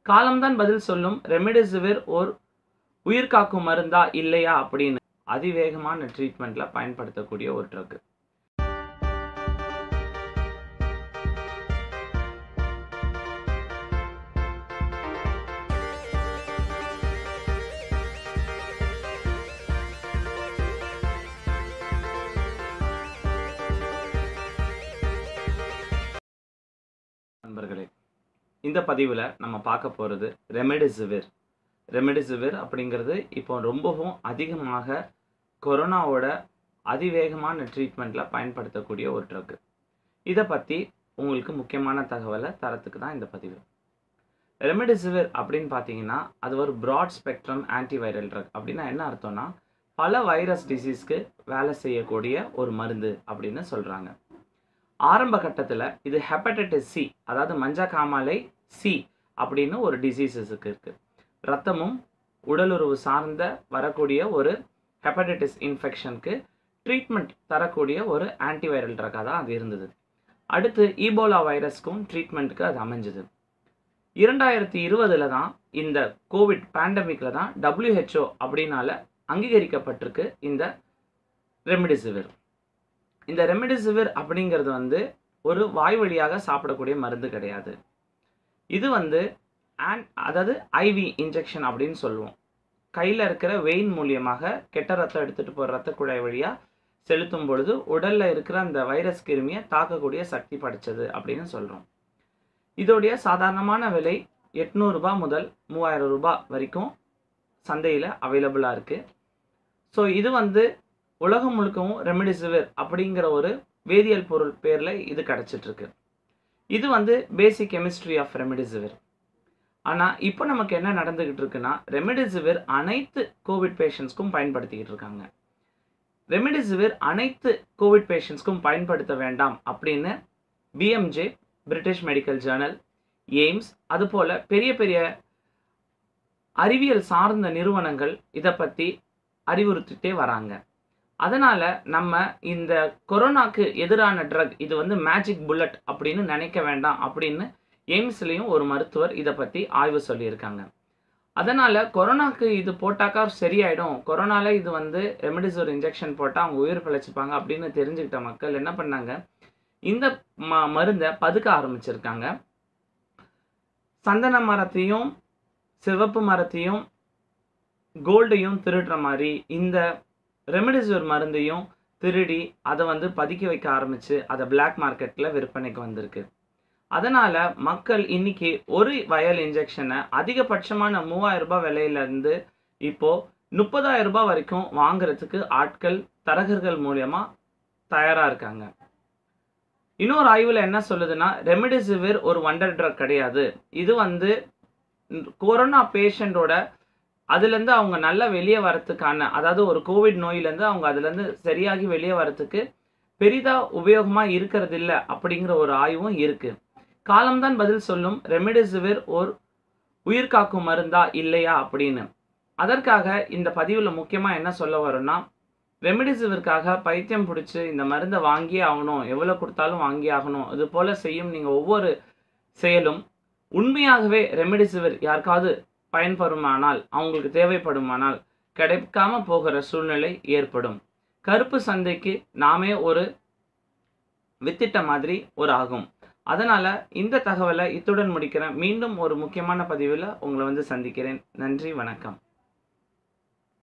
காலம்தான் பதில் சொல்லும் ரெமிடிசிவிர் ஓர் உயிர் காக்கும் மருந்தா இல்லையா அப்படின்னு அதிவேகமான ட்ரீட்மெண்ட்ல பயன்படுத்தக்கூடிய ஒரு ட்ரக் நண்பர்களே இந்த பதிவில் நம்ம பார்க்க போகிறது ரெமெடிசிவிர் ரெமெடிசிவிர் அப்படிங்கிறது இப்போ ரொம்பவும் அதிகமாக கொரோனாவோட அதிவேகமான ட்ரீட்மெண்ட்டில் பயன்படுத்தக்கூடிய ஒரு ட்ரக் இதை பற்றி உங்களுக்கு முக்கியமான தகவலை தரத்துக்கு தான் இந்த பதிவு ரெமெடிசிவிர் அப்படின்னு பார்த்தீங்கன்னா அது ஒரு ப்ராட் ஸ்பெக்ட்ரம் ஆன்டிவைரல் ட்ரக் அப்படின்னா என்ன அர்த்தம்னா பல வைரஸ் டிசீஸ்க்கு வேலை செய்யக்கூடிய ஒரு மருந்து அப்படின்னு சொல்கிறாங்க ஆரம்ப கட்டத்தில் இது ஹெப்படைட்டிஸ் சி அதாவது மஞ்சா காமாலை சி அப்படின்னு ஒரு டிசீசஸுக்கு இருக்குது ரத்தமும் உடலுறவு சார்ந்த வரக்கூடிய ஒரு ஹெப்படைட்டிஸ் இன்ஃபெக்ஷனுக்கு ட்ரீட்மெண்ட் தரக்கூடிய ஒரு ஆன்டிவைரல் ட்ரக்காக தான் அது இருந்தது அடுத்து ஈபோலா வைரஸ்க்கும் ட்ரீட்மெண்ட்டுக்கு அது அமைஞ்சது இரண்டாயிரத்தி இருபதில் தான் இந்த கோவிட் பேண்டமிக்கில் தான் டபிள்யூஹெச்ஓ அப்படின்னால அங்கீகரிக்கப்பட்டிருக்கு இந்த ரெமிடிசிவிர் இந்த ரெமிடிசிவிர் அப்படிங்கிறது வந்து ஒரு வாய் வழியாக சாப்பிடக்கூடிய மருந்து கிடையாது இது வந்து ஆன் அதாவது ஐவி இன்ஜெக்ஷன் அப்படின்னு சொல்லுவோம் கையில் இருக்கிற வெயின் மூலியமாக கெட்ட ரத்தம் எடுத்துகிட்டு போகிற ரத்த குழாய் வழியாக செலுத்தும் பொழுது உடலில் இருக்கிற அந்த வைரஸ் கிருமியை தாக்கக்கூடிய சக்தி படைச்சது அப்படின்னு சொல்கிறோம் இதோடைய சாதாரணமான விலை எட்நூறுபா முதல் மூவாயிரம் ரூபாய் வரைக்கும் சந்தையில் அவைலபிளாக இருக்குது ஸோ இது வந்து உலகம் முழுக்கவும் ரெமிடிசிவிர் அப்படிங்கிற ஒரு வேதியியல் பொருள் பேரில் இது கிடச்சிட்ருக்கு இது வந்து பேசிக் கெமிஸ்ட்ரி ஆஃப் ரெமிடிசிவிர் ஆனால் இப்போ நமக்கு என்ன நடந்துக்கிட்டு இருக்குன்னா ரெமிடிசிவிர் அனைத்து கோவிட் பேஷண்ட்ஸ்க்கும் பயன்படுத்திக்கிட்டு இருக்காங்க ரெமிடிசிவிர் அனைத்து கோவிட் பேஷண்ட்ஸ்க்கும் பயன்படுத்த வேண்டாம் அப்படின்னு BMJ British medical journal AIIMS அதுபோல் பெரிய பெரிய அறிவியல் சார்ந்த நிறுவனங்கள் இதை பற்றி அறிவுறுத்திட்டே வராங்க அதனால் நம்ம இந்த கொரோனாக்கு எதிரான ட்ரக் இது வந்து மேஜிக் புல்லட் அப்படின்னு நினைக்க வேண்டாம் அப்படின்னு எய்ம்ஸ்லேயும் ஒரு மருத்துவர் இதை பற்றி ஆய்வு சொல்லியிருக்காங்க அதனால் கொரோனாக்கு இது போட்டாக்கா சரியாயிடும் கொரோனாவில் இது வந்து ரெமடிசிவர் இன்ஜெக்ஷன் போட்டால் அவங்க உயிர் பிழைச்சிப்பாங்க அப்படின்னு தெரிஞ்சுக்கிட்ட மக்கள் என்ன பண்ணாங்க இந்த ம மருந்தை பதுக்க ஆரம்பிச்சிருக்காங்க சந்தன மரத்தையும் சிவப்பு மரத்தையும் கோல்டையும் திருடுற மாதிரி இந்த ரெமடிசிவர் மருந்தையும் திருடி அதை வந்து பதுக்கி வைக்க ஆரம்பித்து அதை பிளாக் மார்க்கெட்டில் விற்பனைக்கு வந்திருக்கு அதனால் மக்கள் இன்னைக்கு ஒரு வயல் இன்ஜெக்ஷனை அதிகபட்சமான மூவாயிரம் ரூபாய் விலையிலேருந்து இப்போது முப்பதாயிரம் ரூபாய் வரைக்கும் வாங்குறதுக்கு ஆட்கள் தரகர்கள் மூலியமாக தயாராக இருக்காங்க இன்னொரு ஆய்வில் என்ன சொல்லுதுன்னா ரெமிடிசிவிர் ஒரு வண்டர் ட்ரக் கிடையாது இது வந்து கொரோனா பேஷண்ட்டோட அதுலேருந்து அவங்க நல்லா வெளியே வரத்துக்கான அதாவது ஒரு கோவிட் நோயிலேருந்து அவங்க அதுலேருந்து சரியாகி வெளியே வரத்துக்கு பெரிதாக உபயோகமாக இருக்கிறது இல்லை அப்படிங்கிற ஒரு ஆய்வும் இருக்குது காலம்தான் பதில் சொல்லும் ரெமிடிசிவிர் ஓர் உயிர் காக்கும் மருந்தா இல்லையா அப்படின்னு அதற்காக இந்த பதிவில் முக்கியமாக என்ன சொல்ல வரோம்னா ரெமிடிசிவிற்காக பைத்தியம் பிடிச்சி இந்த மருந்தை வாங்கியே ஆகணும் எவ்வளோ கொடுத்தாலும் வாங்கி ஆகணும் இது போல் செய்யும் நீங்கள் ஒவ்வொரு செயலும் உண்மையாகவே ரெமிடிசிவிர் யாருக்காவது பயன்படுமானால் அவங்களுக்கு தேவைப்படுமானால் கிடைக்காம போகிற சூழ்நிலை ஏற்படும் கருப்பு சந்தைக்கு நாமே ஒரு வித்திட்ட மாதிரி ஒரு ஆகும் அதனால் இந்த தகவலை இத்துடன் முடிக்கிறேன் மீண்டும் ஒரு முக்கியமான பதிவில் உங்களை வந்து சந்திக்கிறேன் நன்றி வணக்கம்